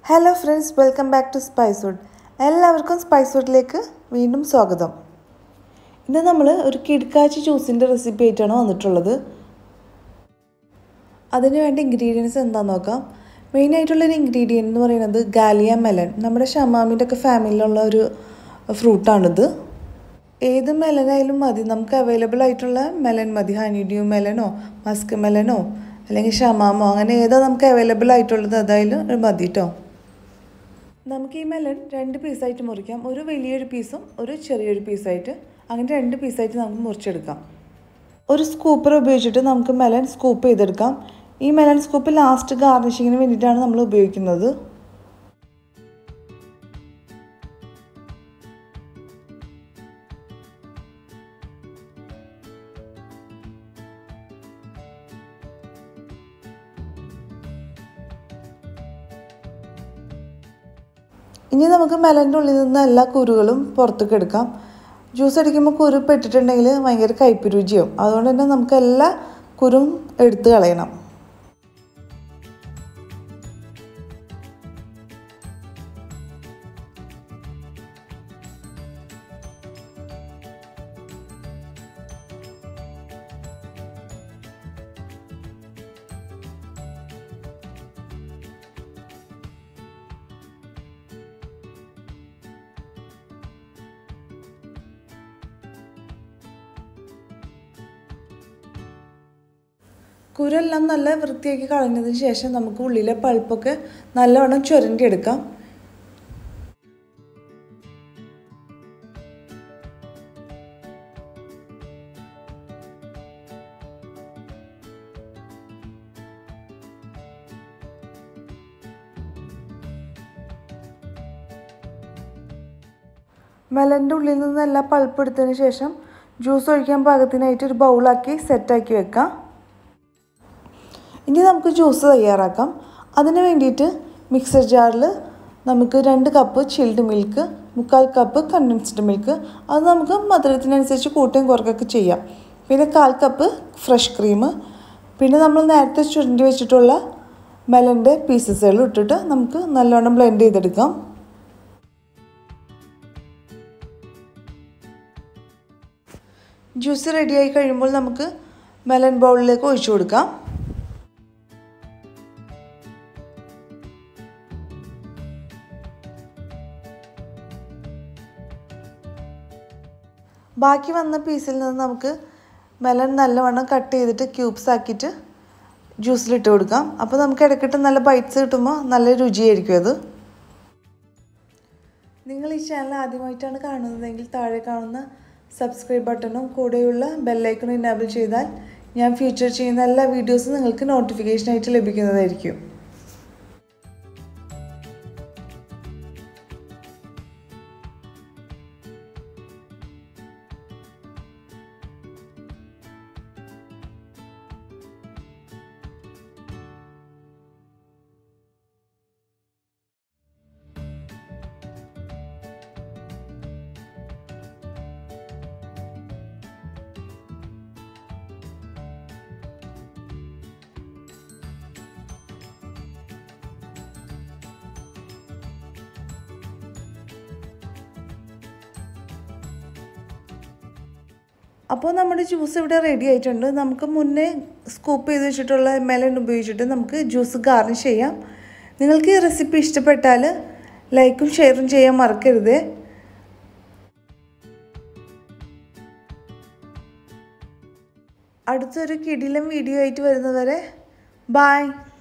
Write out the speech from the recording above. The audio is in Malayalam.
hello friends welcome back to Spice Wood എല്ലാവർക്കും സ്പൈസ് വുഡിലേക്ക് വീണ്ടും സ്വാഗതം ഇന്ന് നമ്മൾ ഒരു കിടക്കാച്ചി ജ്യൂസിൻ്റെ റെസിപ്പി ആയിട്ടാണ് വന്നിട്ടുള്ളത് അതിന് വേണ്ട ഇൻഗ്രീഡിയൻസ് എന്താണെന്ന് നോക്കാം മെയിനായിട്ടുള്ളൊരു ഇൻഗ്രീഡിയൻ്റ് എന്ന് പറയുന്നത് ഗാലിയ മെലൻ നമ്മുടെ ഷമാമിൻ്റെ ഒക്കെ ഫാമിലിയിലുള്ള ഒരു ഫ്രൂട്ടാണിത് ഏത് മെലനായാലും മതി നമുക്ക് അവൈലബിൾ ആയിട്ടുള്ള മെലൻ മതി ഹണിഡ്യൂ മെലനോ മസ്ക് മെലനോ അല്ലെങ്കിൽ ഷമാമോ അങ്ങനെ ഏതാ നമുക്ക് അവൈലബിൾ ആയിട്ടുള്ളത് അതായാലും മതി കേട്ടോ നമുക്ക് ഈ മെലൻ രണ്ട് പീസായിട്ട് മുറിക്കാം ഒരു വലിയൊരു പീസും ഒരു ചെറിയൊരു പീസായിട്ട് അങ്ങനെ രണ്ട് പീസായിട്ട് നമുക്ക് മുറിച്ചെടുക്കാം ഒരു സ്കൂപ്പർ ഉപയോഗിച്ചിട്ട് നമുക്ക് മെലൻ സ്കൂപ്പ് ചെയ്തെടുക്കാം ഈ മെലൻ സ്കൂപ്പ് ലാസ്റ്റ് ഗാർണിഷിങ്ങിന് വേണ്ടിയിട്ടാണ് നമ്മൾ ഉപയോഗിക്കുന്നത് ഇനി നമുക്ക് മെലൻ്റെ ഉള്ളിൽ നിന്ന് എല്ലാ കുരുകളും പുറത്തേക്ക് എടുക്കാം ജ്യൂസ് അടിക്കുമ്പോൾ കുരു പെട്ടിട്ടുണ്ടെങ്കിൽ ഭയങ്കര കയ്പ് രുചിയാവും അതുകൊണ്ട് തന്നെ നമുക്ക് എല്ലാ കുരും എടുത്ത് കളയണം കുരെല്ലാം നല്ല വൃത്തിയാക്കി കളഞ്ഞതിന് ശേഷം നമുക്ക് ഉള്ളിലെ പൾപ്പൊക്കെ നല്ലവണ്ണം ചുരണ്ടിയെടുക്കാം മെലൻ്റെ ഉള്ളിൽ നിന്ന് എല്ലാ പൾപ്പ് എടുത്തതിന് ശേഷം ജ്യൂസ് ഒഴിക്കാൻ പാകത്തിനായിട്ട് ഒരു ബൗളാക്കി സെറ്റാക്കി വെക്കാം ഇനി നമുക്ക് ജ്യൂസ് തയ്യാറാക്കാം അതിന് വേണ്ടിയിട്ട് മിക്സർ ജാറിൽ നമുക്ക് രണ്ട് കപ്പ് ചിൽഡ് മിൽക്ക് മുക്കാൽ കപ്പ് കണ്ടൻസ്ഡ് മിൽക്ക് അത് നമുക്ക് മധുരത്തിനനുസരിച്ച് കൂട്ടുകയും കുറയ്ക്കുകയൊക്കെ ചെയ്യാം പിന്നെ കാൽ കപ്പ് ഫ്രഷ് ക്രീം പിന്നെ നമ്മൾ നേരത്തെ ചുരുണ്ടി വെച്ചിട്ടുള്ള മെലൻ്റെ പീസസുകൾ ഇട്ടിട്ട് നമുക്ക് നല്ലോണം ബ്ലെൻഡ് ചെയ്തെടുക്കാം ജ്യൂസ് റെഡിയായി കഴിയുമ്പോൾ നമുക്ക് മെലൻ ബൗളിലേക്ക് ഒഴിച്ചു കൊടുക്കാം ബാക്കി വന്ന പീസിൽ നിന്ന് നമുക്ക് മെലൻ നല്ലവണ്ണം കട്ട് ചെയ്തിട്ട് ക്യൂബ്സ് ആക്കിയിട്ട് ജ്യൂസിലിട്ട് കൊടുക്കാം അപ്പോൾ നമുക്ക് ഇടയ്ക്കിട്ട് നല്ല ബൈറ്റ്സ് കിട്ടുമ്പോൾ നല്ല രുചിയായിരിക്കും അത് നിങ്ങൾ ഈ ചാനൽ ആദ്യമായിട്ടാണ് കാണുന്നതെങ്കിൽ താഴെ കാണുന്ന സബ്സ്ക്രൈബ് ബട്ടണും കൂടെയുള്ള ബെല്ലൈക്കണും ഇനാബിൾ ചെയ്താൽ ഞാൻ ഫ്യൂച്ചർ ചെയ്യുന്ന എല്ലാ വീഡിയോസും നിങ്ങൾക്ക് നോട്ടിഫിക്കേഷനായിട്ട് ലഭിക്കുന്നതായിരിക്കും അപ്പോൾ നമ്മുടെ ജ്യൂസ് ഇവിടെ റെഡി ആയിട്ടുണ്ട് നമുക്ക് മുന്നേ സ്കൂപ്പ് ചെയ്ത് വെച്ചിട്ടുള്ള മെലൺ ഉപയോഗിച്ചിട്ട് നമുക്ക് ജ്യൂസ് ഗാർണിഷ് ചെയ്യാം നിങ്ങൾക്ക് ഈ റെസിപ്പി ഇഷ്ടപ്പെട്ടാൽ ലൈക്കും ഷെയറും ചെയ്യാൻ മറക്കരുത് അടുത്തൊരു കിടിലം വീഡിയോ ആയിട്ട് വരുന്നവരെ ബായ്